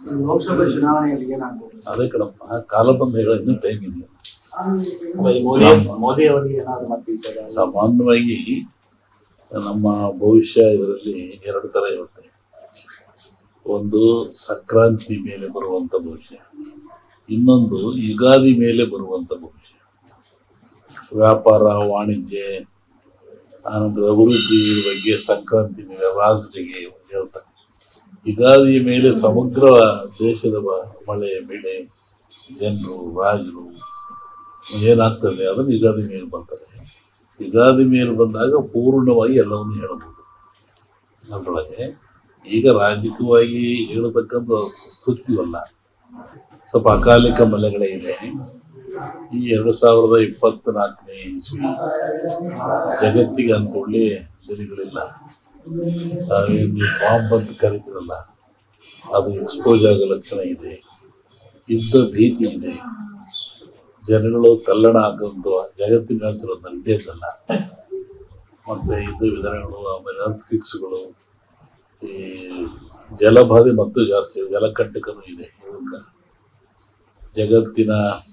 ಲೋಕಸಭೆ ಚುನಾವಣೆಯಲ್ಲಿ ಏನಾಗ್ಬೋದು ಅದೇ ಕಣಪ್ಪ ಕಾಲ ಬಂದ ಇನ್ನೂ ಟೈಮ್ ಇದೆ ಈ ಮೋದಿ ಮೋದಿ ಅವರಿಗೆ ಏನಾದ್ರು ಮತ್ತೆ ಈ ಸಲ ಸಾಮಾನ್ಯವಾಗಿ ನಮ್ಮ ಭವಿಷ್ಯ ಇದರಲ್ಲಿ ಎರಡು ತರ ಇರುತ್ತೆ ಒಂದು ಸಂಕ್ರಾಂತಿ ಮೇಲೆ ಬರುವಂತ ಭವಿಷ್ಯ ಇನ್ನೊಂದು ಯುಗಾದಿ ಮೇಲೆ ಬರುವಂತ ಭವಿಷ್ಯ ವ್ಯಾಪಾರ ವಾಣಿಜ್ಯ ಆನಂತರ ಅಭಿವೃದ್ಧಿ ಬಗ್ಗೆ ಸಂಕ್ರಾಂತಿ ಮೇಲೆ ರಾಜರಿಗೆ ಹೇಳ್ತಾರೆ ಯುಗಾದಿಯ ಮೇಲೆ ಸಮಗ್ರ ದೇಶದ ಬ- ಮಳೆ ಬೆಳೆ ಜನರು ರಾಜರು ಏನಾಗ್ತದೆ ಅದನ್ನು ಯುಗಾದಿ ಮೇಲೆ ಬರ್ತದೆ ಯುಗಾದಿ ಮೇಲೆ ಬಂದಾಗ ಪೂರ್ಣವಾಗಿ ಎಲ್ಲವನ್ನು ಹೇಳಬಹುದು ಅದರೊಳಗೆ ಈಗ ರಾಜಕೀಯವಾಗಿ ಹೇಳತಕ್ಕಂಥ ಸ್ತುತಿವಲ್ಲ ಸ್ವಲ್ಪ ಅಕಾಲಿಕ ಮಲೆಗಳೇ ಇದೆ ಈ ಎರಡು ಸಾವಿರದ ಇಪ್ಪತ್ನಾಲ್ಕನೇ ಇಸ್ವಿ ಜಗತ್ತಿಗೆ ಅಂತ ಒಳ್ಳೆಯ ದಿನಗಳಿಲ್ಲ ನೀವು ಬಾಂಬ್ ಅಂತ ಕರಿತೀರಲ್ಲ ಅದು ಎಕ್ಸ್ಪೋಸ್ ಆಗೋ ಲಕ್ಷಣ ಇದೆ ಯುದ್ಧ ಭೀತಿ ಇದೆ ಜನಗಳು ತಲ್ಲಣ ಆಗಂತ ಜಗತ್ತಿನ ಹೇಳ್ತಿರೋದು ನಡೆಯೋದಲ್ಲ ಮತ್ತೆ ಯುದ್ಧ ವಿಧಾನಗಳು ಆಮೇಲೆ ಅರ್ಥಿಕ್ಸ್ಗಳು ಈ ಜಲಬಾಧೆ ಮತ್ತು ಜಾಸ್ತಿ ಇದೆ ಜಲಕಂಟಕನೂ ಇದೆ ಇದರಿಂದ ಜಗತ್ತಿನ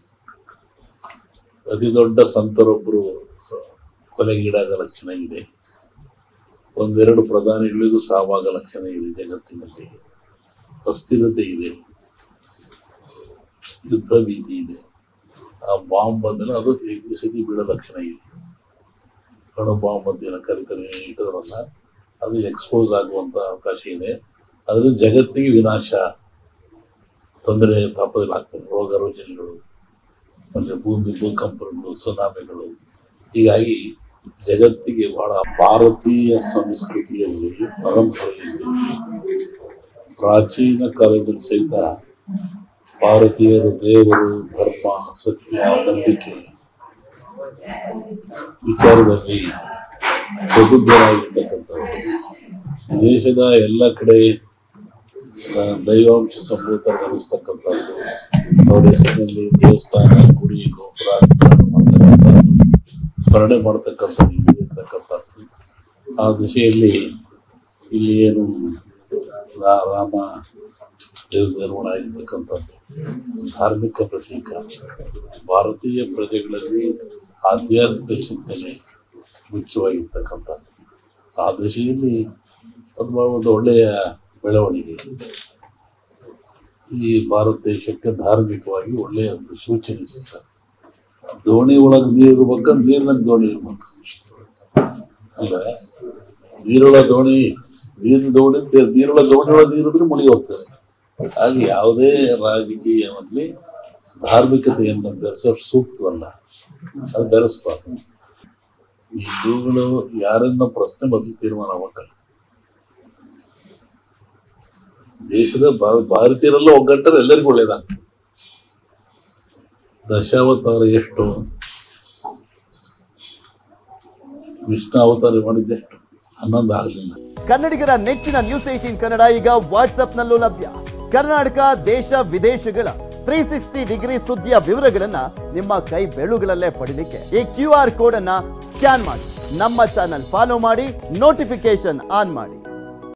ಅತಿ ದೊಡ್ಡ ಸಂತರೊಬ್ಬರು ಸ- ಕೊಲೆಗೀಡಾಗ ಲಕ್ಷಣ ಇದೆ ಒಂದೆರಡು ಪ್ರಧಾನಿಗಳಿಗೂ ಸಾವಾಗ ಲಕ್ಷಣ ಇದೆ ಜಗತ್ತಿನಲ್ಲಿ ಅಸ್ಥಿರತೆ ಇದೆ ಯುದ್ಧ ಭೀತಿ ಇದೆ ಆ ಬಾಂಬ್ ಬಂದ್ರೆ ಅದು ಈ ಸತಿ ಬೀಳೋ ಲಕ್ಷಣ ಇದೆ ಅಣು ಬಾಂಬ್ ಅಂತ ಏನೋ ಕರಿತಾರೆ ಇಟ್ಟದ್ರಲ್ಲ ಅದು ಎಕ್ಸ್ಪೋಸ್ ಆಗುವಂತ ಅವಕಾಶ ಇದೆ ಅದರಿಂದ ಜಗತ್ತಿಗೆ ವಿನಾಶ ತೊಂದರೆ ತಾಪದಲ್ಲಾಗ್ತದೆ ರೋಗ ರುಜಿನಗಳು ಮತ್ತೆ ಭೂಮಿ ಭೂಕಂಪಗಳು ಸುನಾಮಿಗಳು ಹೀಗಾಗಿ ಜಗತ್ತಿಗೆ ಬಹಳ ಭಾರತೀಯ ಸಂಸ್ಕೃತಿಯಲ್ಲಿ ಪರಂಪರೆಯಲ್ಲಿ ಪ್ರಾಚೀನ ಕಾಲದಲ್ಲಿ ಸಹಿತ ಭಾರತೀಯರು ದೇವರು ಧರ್ಮ ಸತ್ಯ ನಂಬಿಕೆ ವಿಚಾರದಲ್ಲಿ ಪ್ರಬುದ್ಧರಾಗಿರ್ತಕ್ಕಂಥವ್ರು ದೇಶದ ಎಲ್ಲ ಕಡೆ ಆ, ದೈವಾಂಶ ಸಂಭೂತ ನೆನೆಸ್ತಕ್ಕಂಥದ್ದು ಅವರ ಹೆಸರಿನಲ್ಲಿ ದೇವಸ್ಥಾನ ಗುಡಿ ಗೋಪುರ ನಿರ್ಮಾಣ ಮಾಡ್ತಕ್ಕಂಥದ್ದು ಸ್ಮರಣೆ ಮಾಡ್ತಕ್ಕಂಥದ್ದು ಇಲ್ಲಿ ಇರ್ತಕ್ಕಂಥದ್ದು ಆ ದಿಶೆಯಲ್ಲಿ ಇಲ್ಲಿ ಏನು ರಾ- ರಾಮ ದೇವ ನಿರ್ಮಾಣ ಆಗಿರ್ತಕ್ಕಂಥದ್ದು ಧಾರ್ಮಿಕ ಪ್ರತೀಕ ಭಾರತೀಯ ಪ್ರಜೆಗಳಲ್ಲಿ ಆಧ್ಯಾತ್ಮಿಕ ಚಿಂತನೆ ಮುಖ್ಯವಾಗಿರ್ತಕ್ಕಂಥದ್ದು ಆ ದಿಶೆಯಲ್ಲಿ ಅದು ಬಹಳ ಒಂದು ಒಳ್ಳೆಯ ಬೆಳವಣಿಗೆ ಈ ಭಾರತ ದೇಶಕ್ಕೆ ಧಾರ್ಮಿಕವಾಗಿ ಒಳ್ಳೆಯ ಒಂದು ಸೂಚನೆ ಸಿಗ್ತದೆ ದೋಣಿ ಒಳಗೆ ನೀರು ಇರ್ಬೇಕು ನೀರಿನಾಗ ದೋಣಿ ಇರ್ಬೇಕು ಅಲ್ಲ ನೀರೊಳ ದೋಣಿ ನೀರಿನ ದೋಣಿ ನೀರೊಳ ದೋಣಿ ಒಳಗೆ ನೀರಿದ್ರೆ ಮುಳುಗಿ ಹೋಗ್ತದೆ ಹಾಗೆ ಯಾವುದೇ ರಾಜಕೀಯ ಆಗಲಿ ಧಾರ್ಮಿಕತೆಯನ್ನು ಬೆರೆಸೋಷ್ಟು ಸೂಕ್ತವಲ್ಲ ಅದು ಬೆರೆಸ್ಬಾರ್ದು ಈ ಇವುಗಳು ಯಾರನ್ನ ಪ್ರಶ್ನೆ ಮೊದಲು ತೀರ್ಮಾನ ಆಗ್ಬೇಕಲ್ಲ ದೇಶದ ಭಾ- ಭಾರತೀಯರೆಲ್ಲ ಒಗ್ಗಟ್ಟರೆ ಎಲ್ಲರಿಗೂ ಒಳ್ಳೇದಾಗ್ತದೆ ದಶಾವತಾರ ಎಷ್ಟು ವಿಷ್ಣು ಅವತಾರ ಮಾಡಿದ್ದೆಷ್ಟು ಹನ್ನೊಂದು ಆಗಲಿಲ್ಲ ಕನ್ನಡಿಗರ ನೆಚ್ಚಿನ ನ್ಯೂಸ್ ಏಟೀನ್ ಕನ್ನಡ ಈಗ ವಾಟ್ಸ್ಆಪ್ನಲ್ಲೂ ಲಭ್ಯ ಕರ್ನಾಟಕ ದೇಶ ವಿದೇಶಗಳ ತ್ರೀ ಸಿಕ್ಸ್ಟಿ ಡಿಗ್ರಿ ಸುದ್ದಿಯ ವಿವರಗಳನ್ನ ನಿಮ್ಮ ಕೈ ಬೆಳುಗಳಲ್ಲೇ ಪಡಿಲಿಕ್ಕೆ ಈ ಕ್ಯೂ ಆರ್ ಕೋಡ್ ಅನ್ನ ಸ್ಕ್ಯಾನ್ ಮಾಡಿ ನಮ್ಮ ಚಾನಲ್ ಫಾಲೋ ಮಾಡಿ ನೋಟಿಫಿಕೇಶನ್ ಆನ್ ಮಾಡಿ